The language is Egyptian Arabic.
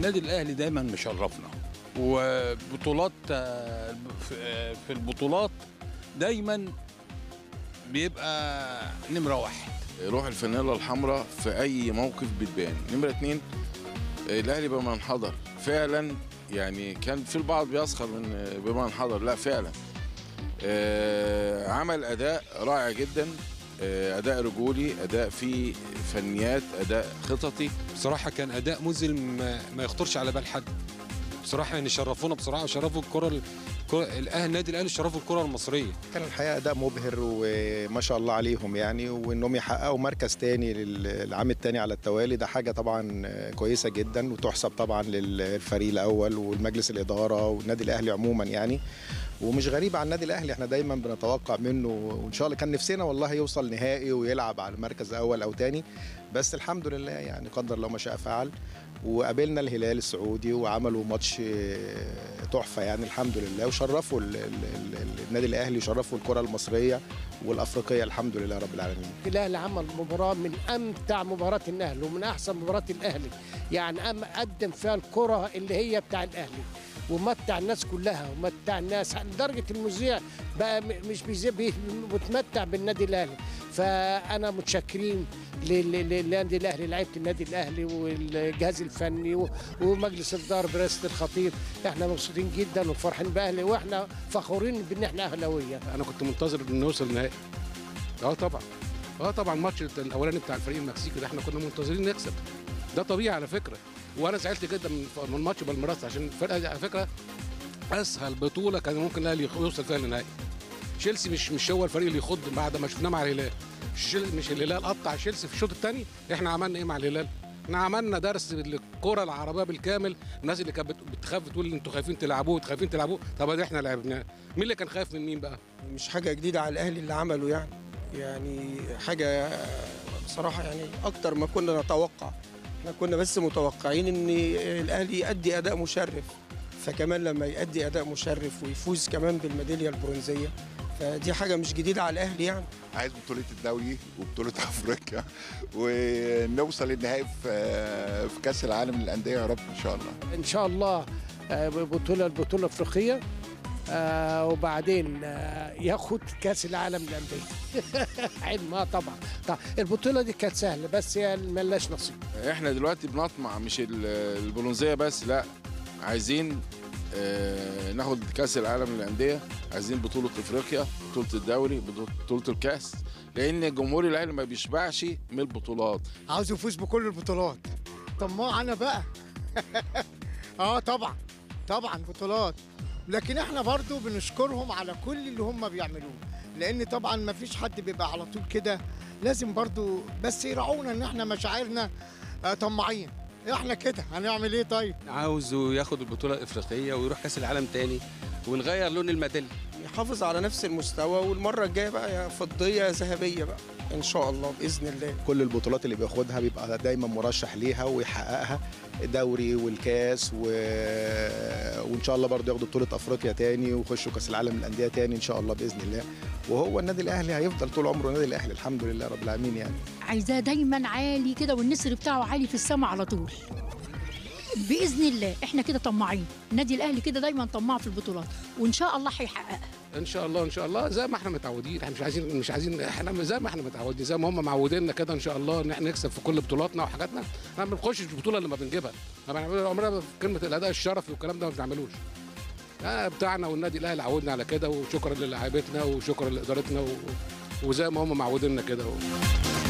النادي الاهلي دايما مشرفنا وبطولات آه، في آه، في البطولات دايما بيبقى نمره واحد روح الفانيلا الحمراء في اي موقف بتبان نمره اتنين آه، الاهلي بما انحدر فعلا يعني كان في البعض بيسخر من آه، بما انحدر لا فعلا آه، عمل اداء رائع جدا آه، اداء رجولي اداء فيه فنيات اداء خططي بصراحه كان اداء مذهل ما, ما يخطرش على بال حد بصراحه يعني شرفونا بصراحه وشرفوا الكره الكرة- الاهلي النادي الاهلي شرفوا الكره المصريه كان الحقيقه اداء مبهر وما شاء الله عليهم يعني وانهم يحققوا مركز تاني للعام التاني على التوالي ده حاجه طبعا كويسه جدا وتحسب طبعا للفريق الاول والمجلس الاداره والنادي الاهلي عموما يعني ومش غريب عن النادي الاهلي احنا دايما بنتوقع منه وان شاء الله كان نفسنا والله يوصل نهائي ويلعب على المركز اول او تاني بس الحمد لله يعني قدر الله ما شاء فعل وقابلنا الهلال السعودي وعملوا ماتش آه، تحفه يعني الحمد لله وشرفوا ال- ال- ال- النادي الاهلي وشرفوا الكره المصريه والافريقيه الحمد لله رب العالمين الاهلي عمل مباراه من امتع مباريات الاهلي ومن احسن مباريات الاهلي يعني أم قدم فيها الكره اللي هي بتاع الاهلي ومتع الناس كلها ومتع الناس لدرجه المذيع بقى م- مش بيذيع بي- متمتع بالنادي الاهلي فانا متشكرين لل- لل- للنادي الاهلي لعيبه النادي الاهلي والجهاز الفني و- ومجلس الاداره برئاسه الخطيب احنا مبسوطين جدا وفرحين باهلي واحنا فخورين بان احنا اهلاويه انا كنت منتظر ان نوصل النهائي اه طبعا اه طبعا الماتش الاولاني بتاع الفريق المكسيكي ده احنا كنا منتظرين نكسب ده طبيعي على فكره وانا زعلت جدا من من ماتش بالميراس عشان الفرقه دي على فكره اسهل بطوله كان ممكن الاهلي يوصل فيها للنهائي تشيلسي مش مش هو الفريق اللي يخض بعد ما شفناه مع الهلال الشيل- مش الهلال قطع تشيلسي في الشوط الثاني احنا عملنا ايه مع الهلال احنا عملنا درس للكره العربيه بالكامل الناس اللي كانت بت- بتخاف تقول انتوا خايفين تلعبوه خايفين تلعبوه طب ادي احنا لعبناه مين اللي كان خايف من مين بقى مش حاجة جديدة على الأهلي اللي عمله يعني يعني حاجة بصراحة يعني أكتر ما كنا نتوقع احنا كنا بس متوقعين إن الأهلي يأدي أداء مشرف فكمان لما يأدي أداء مشرف ويفوز كمان بالميدالية البرونزية فدي حاجة مش جديدة على الأهلي يعني عايز بطولة الدوري وبطولة أفريقيا ونوصل النهائي في في كأس العالم للأندية يا رب إن شاء الله ان شاء الله آه، بطوله البطوله الافريقيه آه وبعدين آه ياخد كاس العالم للانديه علم اه طبعا طبعا البطوله دي كانت سهله بس هي ملناش نصيب احنا دلوقتي بنطمع مش ال- البرونزيه بس لا عايزين آه، ناخد كاس العالم للانديه عايزين بطوله افريقيا بطوله الدوري بطوله الكاس لان جمهور الاهلي ما بيشبعش من البطولات عاوز يفوز بكل البطولات طماع انا بقى اه طبعا طبعا بطولات لكن احنا برضو بنشكرهم على كل اللي هم بيعملوه لان طبعا ما فيش حد بيبقى على طول كده لازم برضو بس يراعونا ان احنا مشاعرنا آه طماعين احنا كده هنعمل ايه طيب عاوزه ياخد البطوله الافريقيه ويروح كاس العالم تاني ونغير لون الميداليه يحافظ على نفس المستوى والمرة الجاية بقى يا فضية يا ذهبية بقى إن شاء الله بإذن الله كل البطولات اللي بياخدها بيبقى دايما مرشح ليها ويحققها الدوري والكاس و... وان شاء الله برضه ياخدوا بطوله افريقيا تاني ويخشوا كاس العالم للانديه تاني ان شاء الله باذن الله وهو النادي الاهلي هيفضل طول عمره النادي الاهلي الحمد لله رب العالمين يعني عايزاه دايما عالي كده والنسر بتاعه عالي في السماء على طول باذن الله احنا كده طماعين النادي الاهلي كده دايما طماع في البطولات وان شاء الله هيحققها ان شاء الله ان شاء الله زي ما احنا متعودين احنا مش عايزين مش عايزين احنا زي ما احنا متعودين زي ما هم معوديننا كده ان شاء الله ان احنا نكسب في كل بطولاتنا وحاجاتنا احنا ما بنخشش البطوله اللي ما بنجيبها ما بنعملش عمرنا في كلمه الاداء الشرفي والكلام ده ما بنعملوش آه بتاعنا والنادي الاهلي عودنا على كده وشكرا للاعيبتنا وشكرا لادارتنا و... وزي ما هم معوديننا كده و...